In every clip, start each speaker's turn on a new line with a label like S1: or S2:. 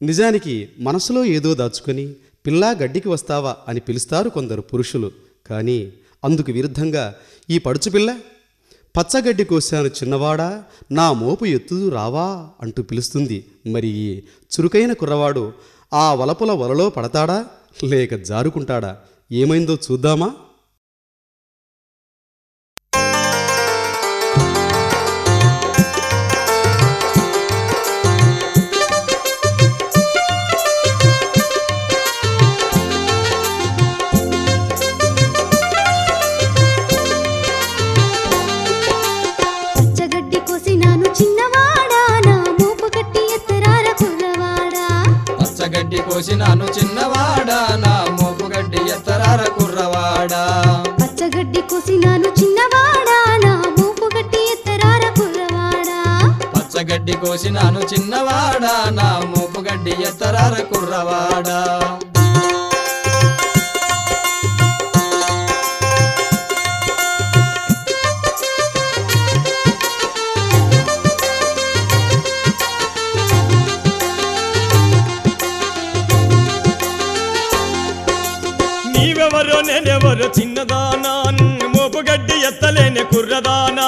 S1: నిజానికి మనసులో ఏదో దాచుకొని పిల్లా గడ్డికి వస్తావా అని పిలుస్తారు కొందరు పురుషులు కానీ అందుకు విరుద్ధంగా ఈ పడుచు పిల్ల పచ్చగడ్డి కోశాను చిన్నవాడా నా మోపు ఎత్తుదు రావా అంటూ పిలుస్తుంది మరి ఈ చురుకైన కుర్రవాడు ఆ వలపుల వలలో పడతాడా లేక జారుకుంటాడా ఏమైందో చూద్దామా
S2: పచ్చగడ్డి కోసినాను చిన్నవాడా నా మోపు కట్టి ఎత్తరార కుర్రవాడా
S3: పచ్చగడ్డి కోసినాను చిన్నవాడా నా మోపుగడ్డి ఎత్తరార కుర్రవాడా
S2: పచ్చగడ్డి కోసినాను చిన్నవాడా నా మోపు కట్టి ఎత్తరార కుర్రవాడా
S3: పచ్చగడ్డి కోసినాను చిన్నవాడా నా మోపుగడ్డి ఎత్తరార కుర్రవాడా
S4: నీవెవరో నేనెవరో చిన్నదానా మోపుగడ్డి ఎత్తలేని కుర్రదానా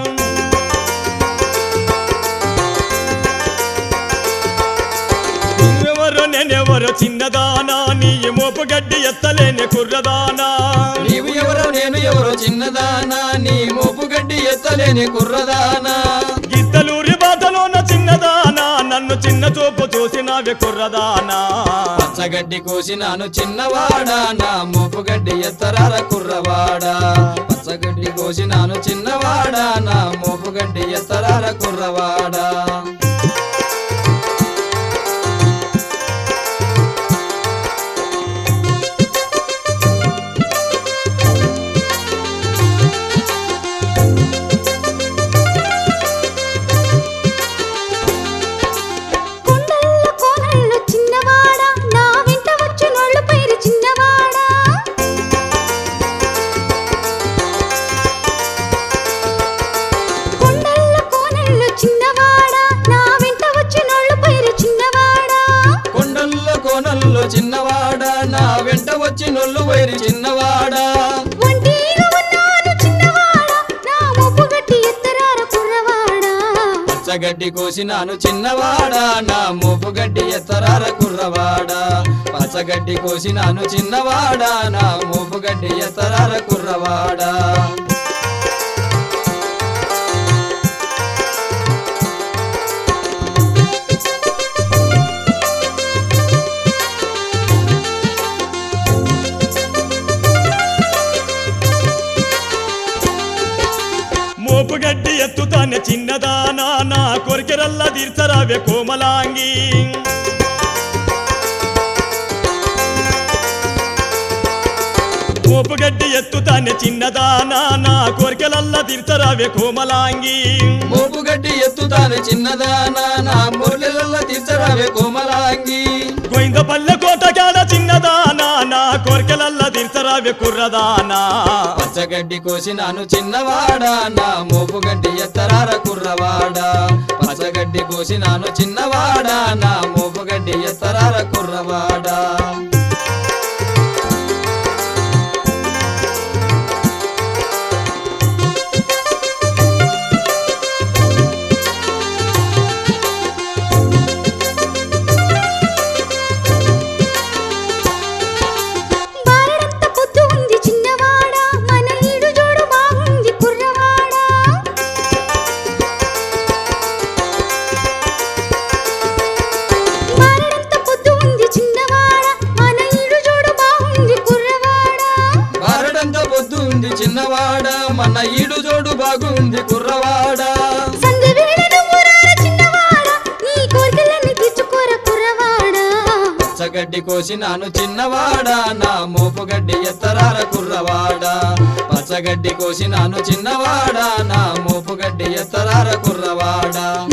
S4: నీవెవరో నేనెవరో చిన్నదానా నీ మోపుగడ్డి ఎత్తలేని కుర్రదానా
S3: నీవు ఎవరో నేను ఎవరో చిన్నదానా నీ మోపుగడ్డి ఎత్తలేని కుర్రదానా
S4: గిద్దలూరి బాధలోన చిన్నదానా నన్ను చిన్న చూపు చూసినావే కుర్రదానా
S3: పచ్చగడ్డి కోసినాను చిన్నవాడా నా మోపుగడ్డి ఎత్తరార కుర్రవాడా పచ్చగడ్డి కోసినాను చిన్నవాడా నా మోపుగడ్డి ఎత్తరార కుర్రవాడా
S2: కొండల్లో కోనల్లో చిన్నవాడా నా వెంట వచ్చి నోళ్ళు పైరి చిన్నవాడా కొండల్లో కోనల్లో చిన్నవాడా నా వెంట వచ్చి నోళ్ళు పైరి చిన్నవాడా
S3: కొండల్లో కోనల్లో చిన్నవాడా నా వెంట వచ్చి నొల్లు వైరి చిన్నవాడా
S2: ఒంటిగా ఉన్నాను చిన్నవాడా నా మోపు గట్టి ఎత్తరార కుర్రవాడా
S3: పచ్చగడ్డి కోసినాను చిన్నవాడా నా మోపుగడ్డి ఎత్తరార కుర్రవాడా పచ్చగడ్డి కోసినాను చిన్నవాడా నా మోపుగడ్డి ఎత్తరార కుర్రవాడా
S4: మోపుగడ్డి ఎత్తుతానే చిన్నదానా నా కొరికెరల్లా తీర్చరావే కోమలాంగి మోపుగడ్డి ఎత్తుతానే చిన్నదానా నా కోరికెలల్లా తీర్చరావే కోమలాంగి
S3: మోపుగడ్డి ఎత్తుతాను చిన్నదానా నా మూలెల్ల తీర్చరావే కోమలాంగి
S4: గోయిందపల్లె కోటగాడ చిన్నదానా నా కోరికెలల్లా తీర్చరావే కుర్రదానా
S3: పచ్చగడ్డి కోసినాను చిన్నవాడా నా మోపుగడ్డి ఎత్తరార కుర్రవాడా పచ్చగడ్డి కోసినాను చిన్నవాడా నా మోపుగడ్డి ఎత్తరార కుర్రవాడా
S2: బారడంత పొద్దు ఉంది చిన్నవాడా మన ఈడు జోడు బాగుంది కుర్రవాడా బారడంత పొద్దు ఉంది చిన్నవాడా మన ఈడు జోడు బాగుంది కుర్రవాడా
S3: బారడంత పొద్దు ఉంది చిన్నవాడా మన ఈడు జోడు బాగుంది కుర్రవాడా
S2: సంధ్య వేళ నువ్వు రారా చిన్నవాడా నీ కోరికలన్నీ తీర్చుకోర కుర్రవాడా
S3: పచ్చగడ్డి కోసినాను చిన్నవాడా నా మోపుగడ్డి ఎత్తరార కుర్రవాడా పచ్చగడ్డి కోసినాను చిన్నవాడా నా మోపుగడ్డి ఎత్తరార కుర్రవాడా